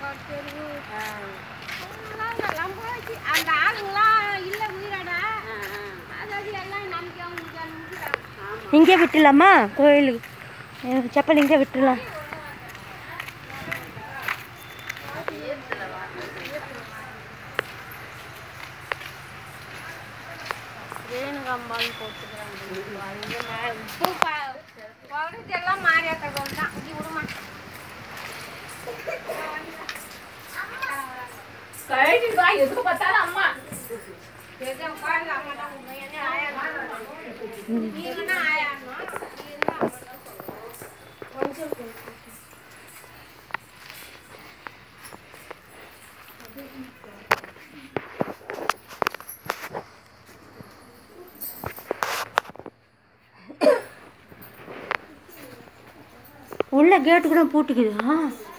தெரு அவங்களாம் எல்லாம் போச்சு அந்த ஆளுங்களாம் இல்லை உயிரோட அதாவது எல்லாம் நம்பிக்கை அவங்களுக்கு அனுப்பிட்டாங்க இங்கே விட்டுலாமா கோயிலுக்கு அஹ் செப்பல் இங்கே விட்டுலாம் ரேணுகாம்பால் போட்டுக்கிறாங்க எல்லாம் மாறியாக்கள் தான் இங்கே விடுமா கழட்டிடுவா எதுக்கு பார்த்தாலும் அம்மா எதை உட்கார்ந்து அம்மா தான் உங்க என்ன ஆயா நீங்கன்னா ஆயாடணும் இல்லைன்னா அம்மா தான் உள்ள கேட்டு கூட பூட்டிக்குதா